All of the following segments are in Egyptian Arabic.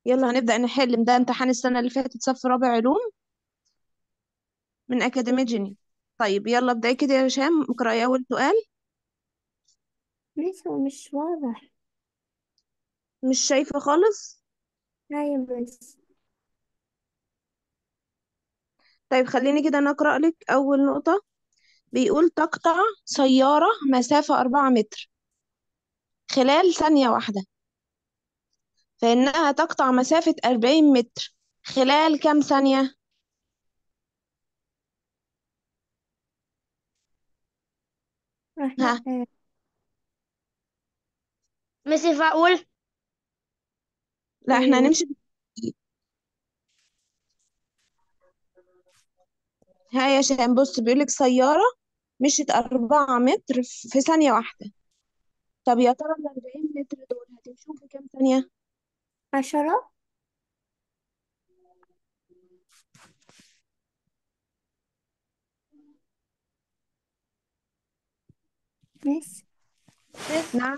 يلا هنبدأ نحل ده امتحان السنة اللي فاتت صف رابع علوم من أكاديمية جيني طيب يلا ابدأي كده يا هشام اقرأي أول سؤال لسه مش واضح مش شايفة خالص هاي بس طيب خليني كده نقرأ لك أول نقطة بيقول تقطع سيارة مسافة أربعة متر خلال ثانية واحدة فإنها تقطع مسافة أربعين متر خلال كم ثانية؟ ها آه، مس ينفع أقول لا احنا أيوة. هنمشي بالترتيب. ها يا شام بص بيقولك سيارة مشيت أربعة متر في ثانية واحدة طب يا ترى الأربعين متر دول هتمشوا في كام ثانية؟ عشرة مس نعم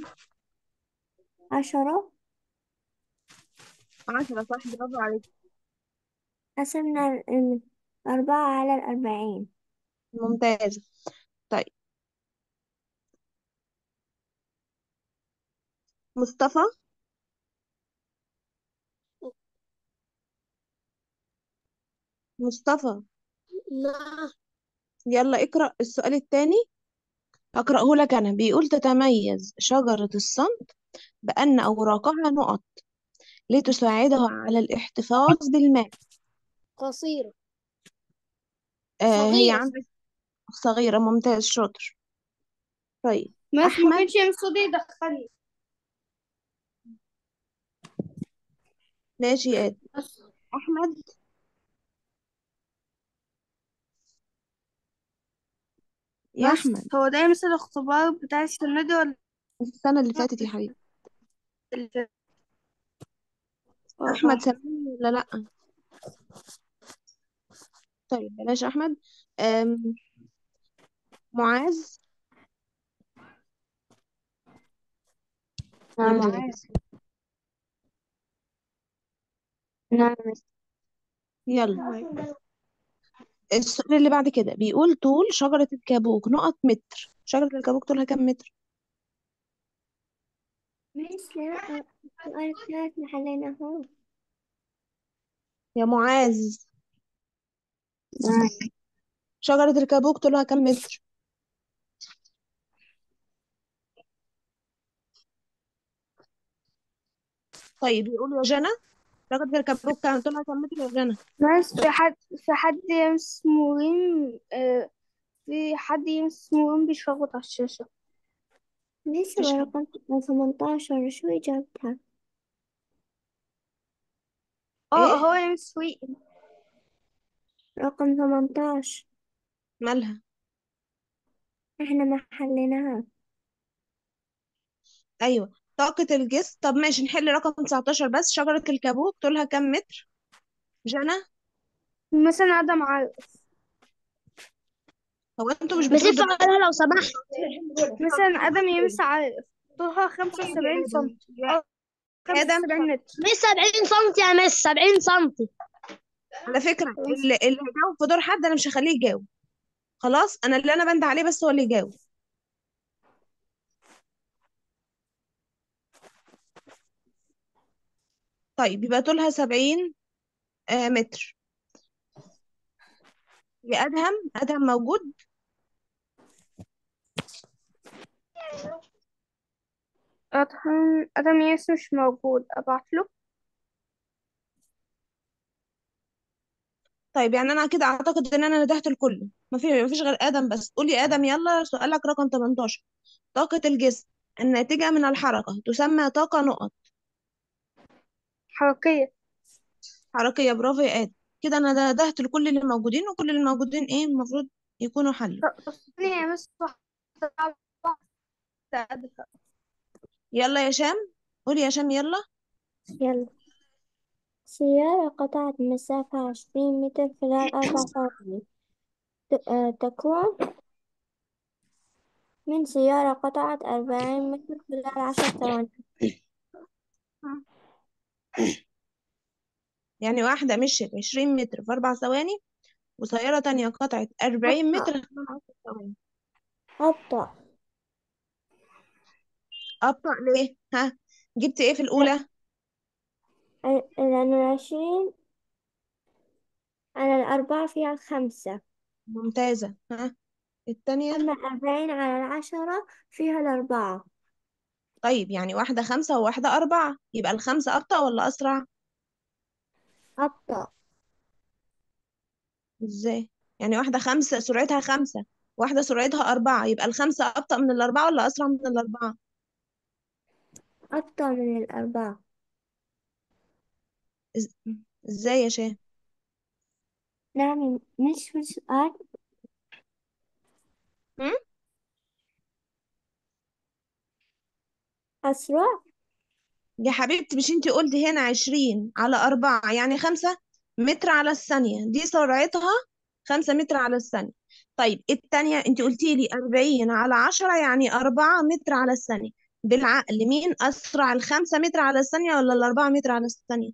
عشرة عشرة صح برافو عليك قسمنا ال- الأربعة على الأربعين ممتاز طيب مصطفى مصطفى لا يلا اقرأ السؤال الثاني أقرأه لك أنا بيقول تتميز شجرة الصمت بأن أوراقها نقط لتساعدها على الاحتفاظ بالماء قصيرة آه هي صغيرة عندك صغيرة ممتاز شاطر طيب مس ما أحمد كانش ينصد يدخلني ماشي يا آدم بس أحمد يا بس أحمد هو ده مثل الاختبار بتاع السنة دي ولا السنة اللي فاتت يا حبيبي اللي فات؟ أحمد اه سامعني ولا لأ طيب بلاش أحمد أم معاذ يا نعم معاذ نعم يلا السؤال اللي بعد كده بيقول طول شجرة الكابوك نقط متر شجرة الكابوك طولها كام متر مس لا السؤال الثالث محلنا هو يا معاذ شجرة الكابوك طولها كام متر طيب يقول يا جنى شجرة الكابوك كام طولها كام متر يا جنى بس في حد في حد اسمه ريم آه، في حد اسمه ريم بيشخبط على الشاشة مس مفيش حد رقم ثمنتاشر شو إجابتها؟ اه ايه هو ريم سويق رقم ثمنتاشر مالها احنا ما حليناها ايوه طاقة الجسم طب ماشي نحل رقم 19 بس شجرة الكابوك طولها كام متر جنى مثلا آدم عارف هو انتوا مش بس بتردوا ينفع أقولها لو سمحت مثلا آدم يمس عارف طولها خمسة طيب يا وسبعين آدم سنتي يا اه خمسة آدم وسبعين متر مش سبعين سنتي يا مس سبعين سنتي على فكرة اللي اللي هيجاوب في دور حد انا مش هخليه يجاوب خلاص انا اللي انا بند عليه بس هو اللي يجاوب طيب يبقى طولها 70 آه متر يا ادهم ادهم موجود أدهم أدم ياس مش موجود أبعت له طيب يعني انا كده اعتقد ان انا ندهت الكل ما في ما فيش غير ادم بس قولي يا ادم يلا سؤالك رقم 18 طاقة الجسم الناتجة من الحركة تسمى طاقة نقط حركية حركية برافو يا ادم كده انا ندهت لكل اللي موجودين وكل اللي موجودين ايه المفروض يكونوا حلوا طب ثانية يا مس واحدة أدهم يلا يا شام قولي يا شام يلا يلا سيارة قطعت مسافة عشرين متر خلال أربع ثواني ت- آه، تكون من سيارة قطعت أربعين متر خلال عشر ثواني يعني واحدة مشيت عشرين متر في أربع ثواني وسيارة تانية قطعت أربعين متر أبطأ خلال عشر ثواني أبطأ أبطأ ليه؟ ها جبت إيه في الأولى؟ لأن العشرين على الأربعة فيها الخمسة ممتازة ها التانية أما الأربعين على العشرة فيها الأربعة طيب يعني واحدة خمسة وواحدة أربعة يبقى الخمسة أبطأ ولا أسرع؟ أبطأ إزاي؟ يعني واحدة خمسة سرعتها خمسة واحدة سرعتها أربعة يبقى الخمسة أبطأ من الأربعة ولا أسرع من الأربعة؟ أبطأ من الأربعة إز... إزاي يا شاه؟ نعم مش في السؤال هم؟ أسرع يا حبيبتي مش انتي قلتي هنا عشرين على أربعة يعني خمسة متر على الثانية دي سرعتها خمسة متر على الثانية طيب التانية انتي قلتي لي أربعين على عشرة يعني أربعة متر على الثانية بالعقل مين أسرع الخمسة متر على الثانية ولا الأربعة متر على الثانية؟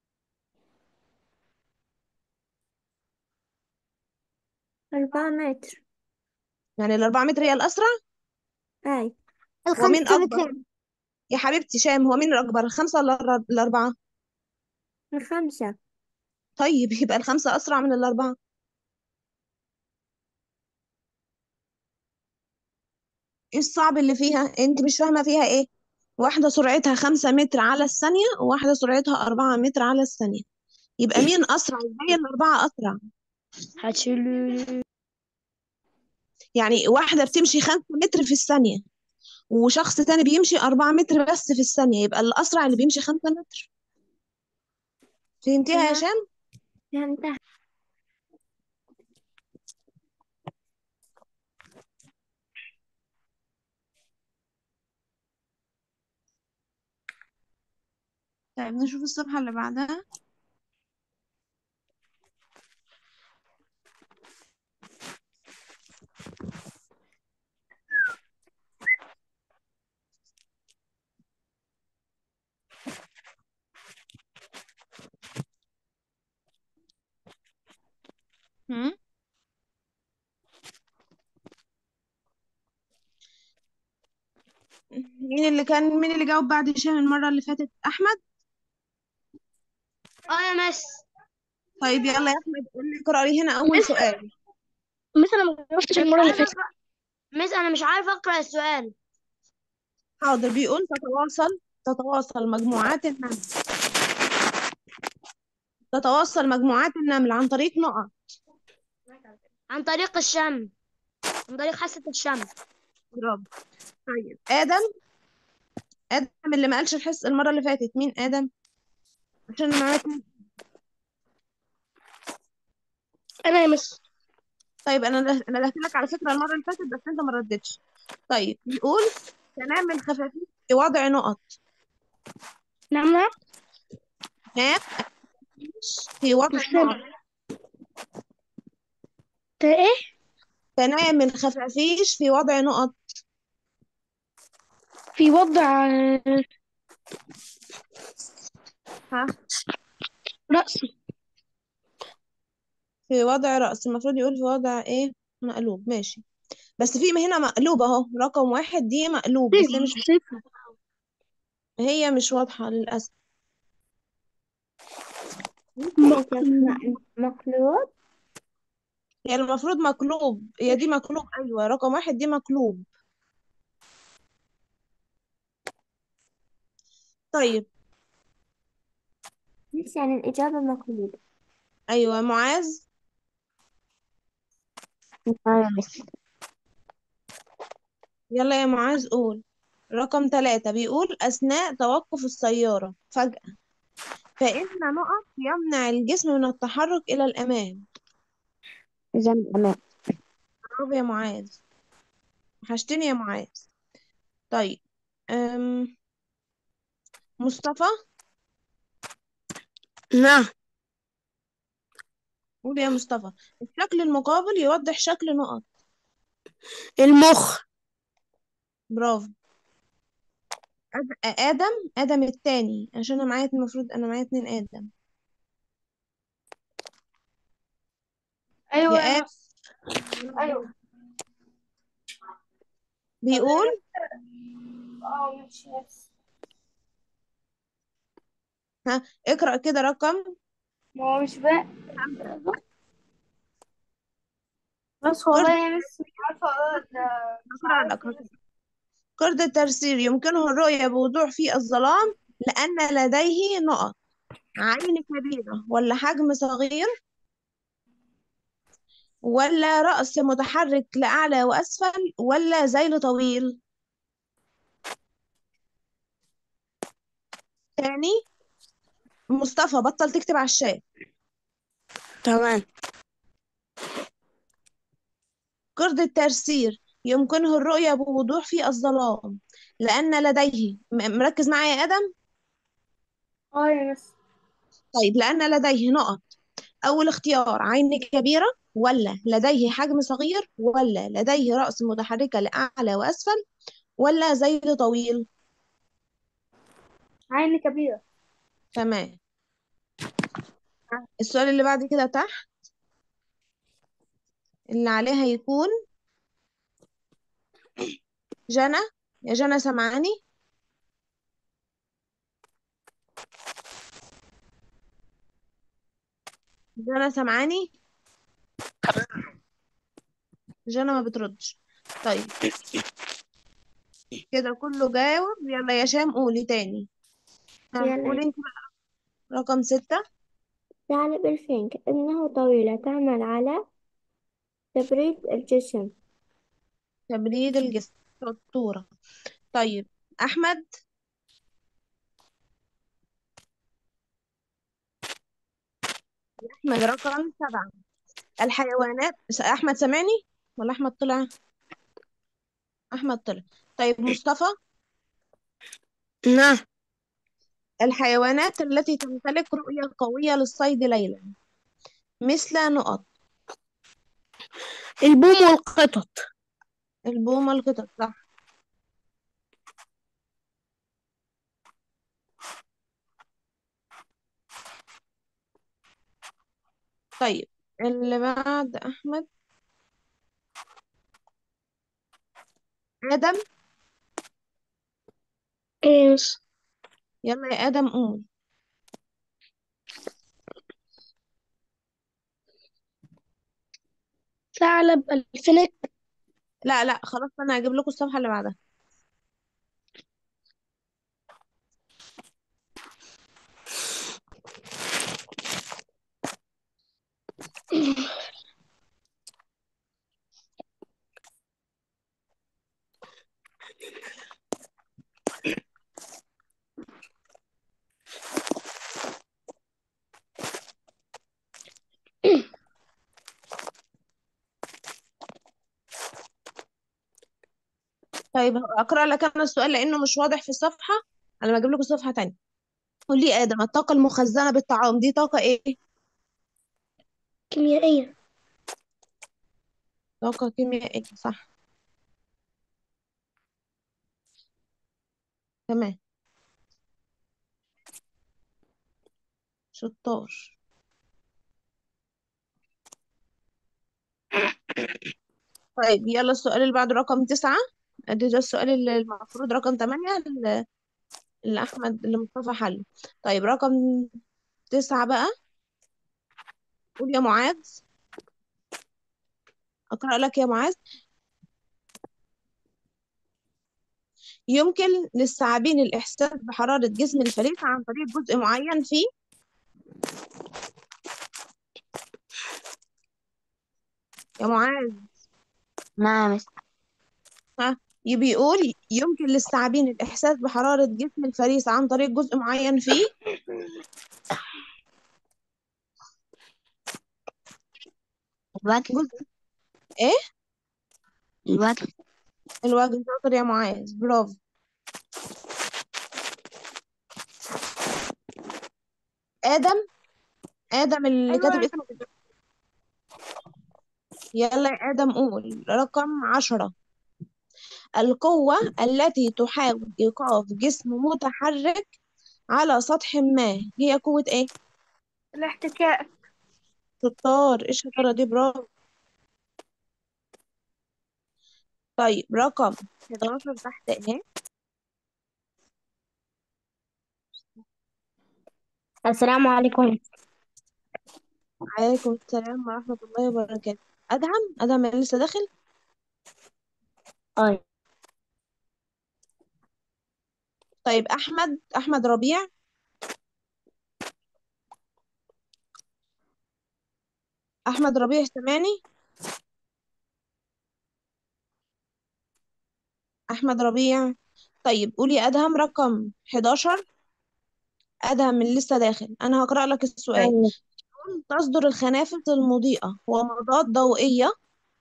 أربعة متر يعني الأربعة متر هي الأسرع؟ أي هو مين الخمسة أكبر؟ متر يا حبيبتي شام هو مين الأكبر الخمسة ولا الأر- الأربعة؟ الخمسة طيب يبقى الخمسة أسرع من الأربعة ايه الصعب اللي فيها؟ انت مش فاهمة فيها ايه؟ واحدة سرعتها خمسة متر على الثانية وواحدة سرعتها أربعة متر على الثانية يبقى مين أسرع؟ ازاي الأربعة أسرع؟ هتشيلوا يعني واحدة بتمشي خمسة متر في الثانية وشخص تاني بيمشي أربعة متر بس في الثانية يبقى الأسرع اللي بيمشي خمسة متر فهمتيها يا تمام شام؟ فهمتها طيب نشوف الصفحة اللي بعدها هم؟ مين اللي كان مين اللي جاوب بعد هشام المرة اللي فاتت أحمد اه يا مس طيب يلا يا أحمد قول لي اقرأ لي هنا أول مس سؤال مس انا ما عرفتش مش المره اللي عارفة فاتت مس انا مش عارفه اقرا السؤال حاضر بيقول تتواصل تتواصل مجموعات النمل تتواصل مجموعات النمل عن طريق نقط عن طريق الشم عن طريق حاسه الشم برافو طيب آدم آدم اللي ما قالش الحس المرة اللي فاتت مين آدم عشان معايا اتنين. انا يا مس طيب أنا أنا دهت لك على فكرة المرة اللي فاتت بس أنت ما ردتش طيب بيقول تنام الخفافيش في وضع نقط نعم نعم تنام في وضع مش سامع نقط ت- ايه تنام الخفافيش في وضع نقط في وضع ها رأسي في وضع رأس المفروض يقول في وضع ايه مقلوب ماشي بس في هنا مقلوب اهو رقم واحد دي مقلوب بس هي مش صفر هي مش واضحة للأسف مقلوب مقلوب هي المفروض مقلوب هي دي مقلوب أيوة رقم واحد دي مقلوب طيب ليش يعني الإجابة مقلوبة أيوة معاذ يلا يا معاذ قول رقم ثلاثة بيقول أثناء توقف السيارة فجأة فإن نقط يمنع الجسم من التحرك إلى الأمام إذا الأمام برافو يا معاذ وحشتني يا معاذ طيب أم... مصطفى نعم قول يا مصطفى الشكل المقابل يوضح شكل نقط المخ برافو آد- آدم آدم التاني عشان أنا معايا المفروض أنا معايا اتنين آدم أيوة يا يا آية مس أيوة بيقول اه ماشي يس ها اقرأ كده رقم ما هو مش بقى بس والله يا مس مش عارفة أقول مش هقرأ لك عارفة قرد الترسير يمكنه الرؤية بوضوح في الظلام لأن لديه نقط عين كبيرة ولا حجم صغير ولا رأس متحرك لأعلى وأسفل ولا ذيل طويل تاني مصطفى بطل تكتب على الشات تمام قرد الترسير يمكنه الرؤية بوضوح في الظلام لأن لديه م- مركز معايا يا آدم اه يا مس طيب لأن لديه نقط أول اختيار عين كبيرة ولا لديه حجم صغير ولا لديه رأس متحركة لأعلى وأسفل ولا ذيل طويل عين كبيرة تمام السؤال اللي بعد كده تحت اللي عليه هيكون جنى يا جنى سمعاني جنى سمعاني جنى ما بتردش طيب كده كله جاوب يلا يا شام قولي تاني ها يلا. قولي انت بقى رقم ستة ثعلب الفينك إنه طويلة تعمل على تبريد الجسم تبريد الجسم شطورة طيب أحمد أحمد رقم سبعة الحيوانات س- أحمد سامعني ولا أحمد طلع أحمد طلع طيب مصطفى نعم الحيوانات التي تمتلك رؤية قوية للصيد ليلا مثل نقط البوم والقطط البومة القطط صح طيب اللي بعد أحمد آدم إيش يلا يا آدم قول ثعلب الفينك لا لا خلاص أنا هجيب لكم الصفحة اللي بعدها طيب أقرأ لك أنا السؤال لأنه مش واضح في الصفحة أنا بجيب لكم صفحة تانية قول لي آدم الطاقة المخزنة بالطعام دي طاقة إيه؟ كيميائية طاقة كيميائية صح تمام شطار طيب يلا السؤال اللي بعده رقم تسعة ده, ده السؤال اللي المفروض رقم تمانية اللي اللي أحمد اللي مصطفى حله طيب رقم تسعة بقى قول يا معاذ أقرأ لك يا معاذ يمكن للثعابين الإحساس بحرارة جسم الفريسة عن طريق جزء معين فيه يا معاذ نعم ها بيقول يمكن للثعابين الإحساس بحرارة جسم الفريسة عن طريق جزء معين فيه الوجه جزء إيه الوجه الوجه شاطر يا معاذ برافو آدم آدم اللي أيوة كاتب اسمه كده. يلا يا آدم قول رقم عشرة القوة التي تحاول إيقاف جسم متحرك على سطح ما هي قوة إيه؟ الاحتكاك شطار ايه الشطارة دي برافو طيب رقم 11 تحت ايه السلام عليكم عليكم السلام ورحمة الله وبركاته أدهم أدهم اللي لسه داخل أي طيب أحمد أحمد ربيع أحمد ربيع سامعني أحمد ربيع طيب قولي أدهم رقم 11 أدهم اللي لسه داخل أنا هقرأ لك السؤال أيوة. تصدر الخنافس المضيئة ومضاد ضوئية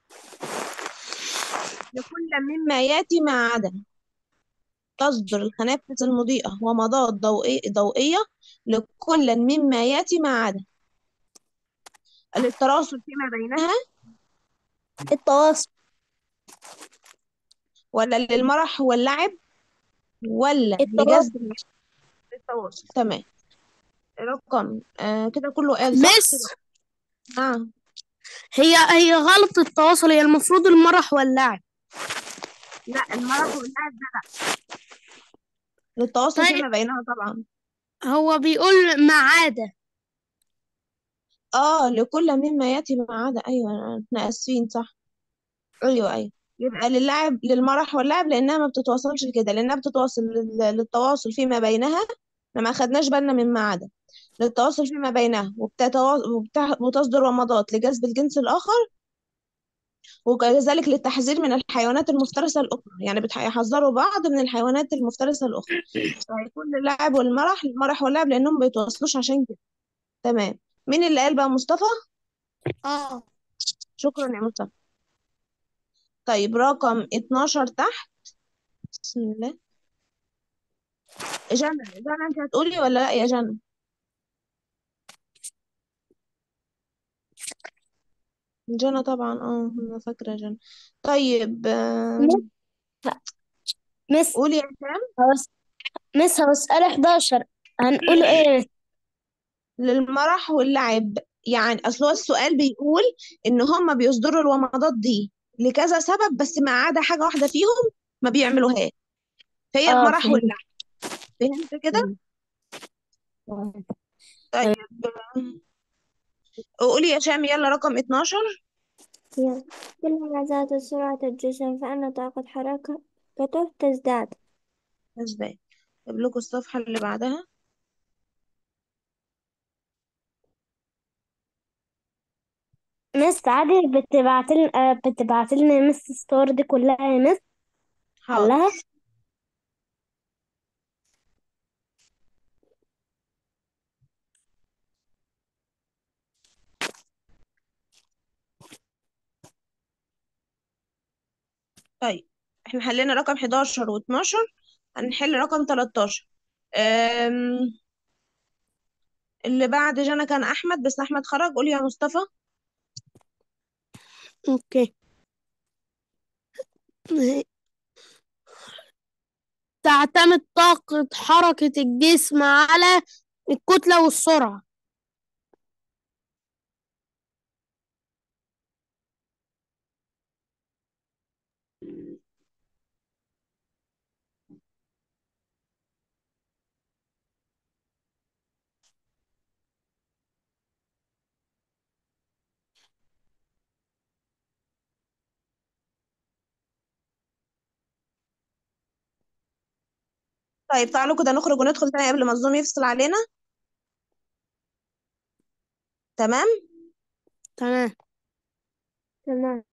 لكل مما يأتي مع عدم تصدر الخنافس المضيئة ومضاد ضوئي- ضوئية لكل مما يأتي مع عدم للتواصل فيما بينها التواصل ولا للمرح واللعب ولا التواصل لجذب التواصل تمام رقم آه كده كله قال صح مس كده نعم هي هي غلط التواصل هي المفروض المرح واللعب لا المرح واللعب ده لا للتواصل طيب فيما بينها طبعا هو بيقول ما عدا اه لكل مما يأتي مع عدا ايوه احنا اسفين صح ايوه ايوه يبقى للعب للمرح واللعب لانها ما بتتواصلش كده لانها بتتواصل لل- للتواصل فيما بينها احنا ما خدناش بالنا من ما عدا للتواصل فيما بينها وبتتوا... وبتح... وتصدر ومضات لجذب الجنس الآخر وكذلك للتحذير من الحيوانات المفترسة الأخرى يعني بيحذروا بعض من الحيوانات المفترسة الأخرى فهيكون للعب والمرح المرح واللعب لأنهم ما بيتواصلوش عشان كده تمام مين اللي قال بقى مصطفى اه شكرا يا مصطفى طيب رقم 12 تحت بسم الله جنى جنى انت هتقولي ولا لا يا جنى جنى طبعا اه انا فاكرة جنى طيب آم، مس قولي يا هشام هوس مس هسأل 11 هنقول ايه للمرح واللعب يعني اصل هو السؤال بيقول ان هم بيصدروا الومضات دي لكذا سبب بس ما عدا حاجة واحدة فيهم ما بيعملوهاش فهي اه المرح فهمت واللعب فهمت كده فهمت. طيب آم، قولي يا شام يلا رقم 12 هي كلما زادت سرعة الجسم فإن طاقة حركته تزداد ازاي اجيب لكم الصفحة اللي بعدها مس عادي بتبعتلنا بتبعتلنا مس الصور دي كلها يا مس حاضر حلها طيب احنا حلينا رقم 11 و12 هنحل رقم 13 أم... اللي بعد جانا كان احمد بس احمد خرج قولي يا مصطفى اوكي تعتمد طاقة حركة الجسم على الكتلة والسرعة طيب تعالوا كده نخرج وندخل تاني قبل ما الزوم يفصل علينا تمام تمام تمام